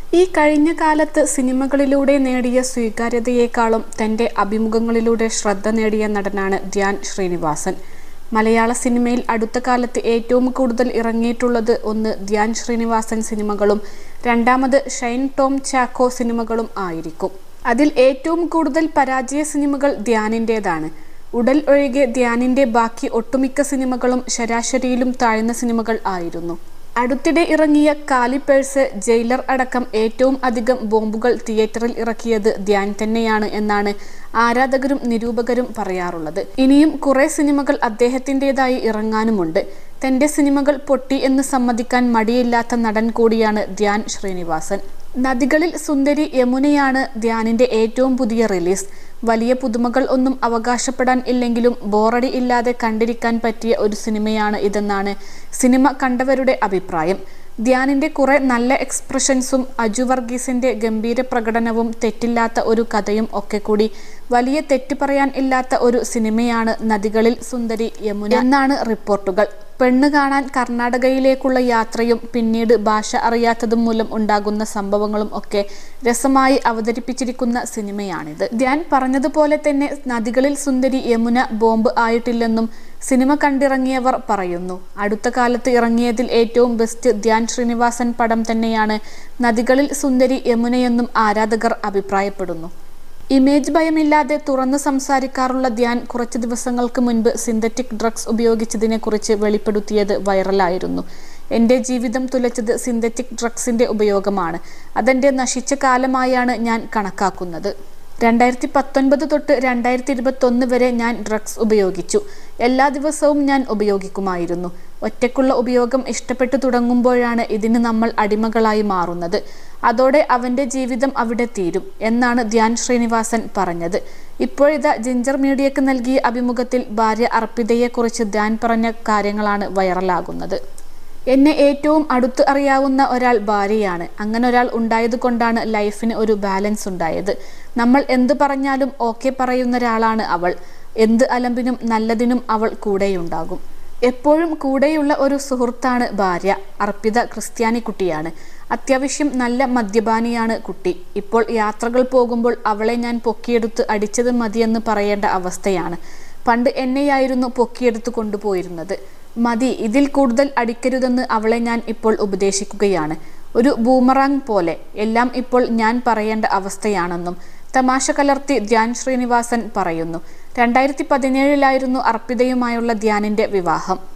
ഈ കഴിഞ്ഞ കാലത്ത് സിനിമകളിലൂടെ നേടിയ സ്വീകാര്യതയേക്കാളും തൻ്റെ അഭിമുഖങ്ങളിലൂടെ ശ്രദ്ധ നേടിയ നടനാണ് ധ്യാൻ ശ്രീനിവാസൻ മലയാള സിനിമയിൽ അടുത്ത കാലത്ത് ഏറ്റവും കൂടുതൽ ഇറങ്ങിയിട്ടുള്ളത് ഒന്ന് ധ്യാൻ ശ്രീനിവാസൻ സിനിമകളും രണ്ടാമത് ഷൈൻ ടോം ചാക്കോ സിനിമകളും ആയിരിക്കും അതിൽ ഏറ്റവും കൂടുതൽ പരാജയ സിനിമകൾ ധ്യാനിൻ്റേതാണ് ഉടൽ ഒഴികെ ധ്യാനിൻ്റെ ബാക്കി ഒട്ടുമിക്ക സിനിമകളും ശരാശരിയിലും താഴ്ന്ന സിനിമകൾ ആയിരുന്നു അടുത്തിടെ ഇറങ്ങിയ കാലിപ്പേഴ്സ് ജയിലർ അടക്കം ഏറ്റവും അധികം ബോംബുകൾ തിയേറ്ററിൽ ഇറക്കിയത് ധ്യാൻ തന്നെയാണ് എന്നാണ് ആരാധകരും നിരൂപകരും പറയാറുള്ളത് ഇനിയും കുറെ സിനിമകൾ അദ്ദേഹത്തിൻ്റെതായി ഇറങ്ങാനുമുണ്ട് തൻ്റെ സിനിമകൾ പൊട്ടി എന്ന് സമ്മതിക്കാൻ മടിയില്ലാത്ത നടൻ കൂടിയാണ് ധ്യാൻ ശ്രീനിവാസൻ നദികളിൽ സുന്ദരി യമുനയാണ് ധ്യാനിന്റെ ഏറ്റവും പുതിയ റിലീസ് വലിയ പുതുമകൾ ഒന്നും അവകാശപ്പെടാൻ ഇല്ലെങ്കിലും ബോറടി ഇല്ലാതെ കണ്ടിരിക്കാൻ പറ്റിയ ഒരു സിനിമയാണ് ഇതെന്നാണ് സിനിമ കണ്ടവരുടെ അഭിപ്രായം ധ്യാനിന്റെ കുറെ നല്ല എക്സ്പ്രഷൻസും അജു വർഗീസിന്റെ ഗംഭീര പ്രകടനവും തെറ്റില്ലാത്ത ഒരു കഥയും ഒക്കെ കൂടി വലിയ തെറ്റ് പറയാൻ ഇല്ലാത്ത ഒരു സിനിമയാണ് നദികളിൽ സുന്ദരി യമുന എന്നാണ് റിപ്പോർട്ടുകൾ പെണ്ണ് കാണാൻ കർണാടകയിലേക്കുള്ള യാത്രയും പിന്നീട് ഭാഷ അറിയാത്തതും മൂലം ഉണ്ടാകുന്ന സംഭവങ്ങളും ഒക്കെ രസമായി അവതരിപ്പിച്ചിരിക്കുന്ന സിനിമയാണിത് ധ്യാൻ പറഞ്ഞതുപോലെ തന്നെ നദികളിൽ സുന്ദരി യമുന ബോംബ് ആയിട്ടില്ലെന്നും സിനിമ കണ്ടിറങ്ങിയവർ പറയുന്നു അടുത്ത കാലത്ത് ഇറങ്ങിയതിൽ ഏറ്റവും ബെസ്റ്റ് ധ്യാൻ ശ്രീനിവാസൻ പടം തന്നെയാണ് നദികളിൽ സുന്ദരി യമുനയെന്നും ആരാധകർ അഭിപ്രായപ്പെടുന്നു ഇമേജ് ഭയമില്ലാതെ തുറന്നു സംസാരിക്കാറുള്ള ധ്യാൻ കുറച്ച് ദിവസങ്ങൾക്ക് മുൻപ് സിന്തറ്റിക് ഡ്രഗ്സ് ഉപയോഗിച്ചതിനെക്കുറിച്ച് വെളിപ്പെടുത്തിയത് വൈറലായിരുന്നു എൻ്റെ ജീവിതം തുലച്ചത് സിന്തറ്റിക് ഡ്രഗ്സിൻ്റെ ഉപയോഗമാണ് അതെൻ്റെ നശിച്ച കാലമായാണ് ഞാൻ കണക്കാക്കുന്നത് രണ്ടായിരത്തി പത്തൊൻപത് തൊട്ട് രണ്ടായിരത്തി ഇരുപത്തൊന്ന് വരെ ഞാൻ ഡ്രഗ്സ് ഉപയോഗിച്ചു എല്ലാ ദിവസവും ഞാൻ ഉപയോഗിക്കുമായിരുന്നു ഒറ്റയ്ക്കുള്ള ഉപയോഗം ഇഷ്ടപ്പെട്ടു തുടങ്ങുമ്പോഴാണ് ഇതിന് നമ്മൾ അടിമകളായി മാറുന്നത് അതോടെ അവൻ്റെ ജീവിതം അവിടെ തീരും എന്നാണ് ധ്യാൻ ശ്രീനിവാസൻ പറഞ്ഞത് ഇപ്പോഴിതാ ജിഞ്ചർ മീഡിയക്ക് നൽകിയ അഭിമുഖത്തിൽ ഭാര്യ അർപ്പിതയെക്കുറിച്ച് ധ്യാൻ പറഞ്ഞ കാര്യങ്ങളാണ് വൈറലാകുന്നത് എന്നെ ഏറ്റവും അടുത്ത് അറിയാവുന്ന ഒരാൾ ഭാര്യയാണ് അങ്ങനെ ഒരാൾ ഉണ്ടായത് കൊണ്ടാണ് ലൈഫിന് ഒരു ബാലൻസ് ഉണ്ടായത് നമ്മൾ എന്ത് പറഞ്ഞാലും ഓക്കെ പറയുന്ന ഒരാളാണ് അവൾ എന്ത് അലമ്പിനും നല്ലതിനും അവൾ കൂടെയുണ്ടാകും എപ്പോഴും കൂടെയുള്ള ഒരു സുഹൃത്താണ് ഭാര്യ അർപ്പിത ക്രിസ്ത്യാനി കുട്ടിയാണ് അത്യാവശ്യം നല്ല മദ്യപാനിയാണ് കുട്ടി ഇപ്പോൾ യാത്രകൾ പോകുമ്പോൾ അവളെ ഞാൻ പൊക്കിയെടുത്ത് അടിച്ചത് മതിയെന്ന് പറയേണ്ട അവസ്ഥയാണ് പണ്ട് എന്നെയായിരുന്നു പൊക്കിയെടുത്ത് കൊണ്ടുപോയിരുന്നത് മതി ഇതിൽ കൂടുതൽ അടിക്കരുതെന്ന് അവളെ ഞാൻ ഇപ്പോൾ ഉപദേശിക്കുകയാണ് ഒരു ബൂമറാങ് പോലെ എല്ലാം ഇപ്പോൾ ഞാൻ പറയേണ്ട അവസ്ഥയാണെന്നും തമാശ കലർത്തി ധ്യാൻ ശ്രീനിവാസൻ പറയുന്നു രണ്ടായിരത്തി പതിനേഴിലായിരുന്നു അർപ്പിതയുമായുള്ള ധ്യാനിന്റെ വിവാഹം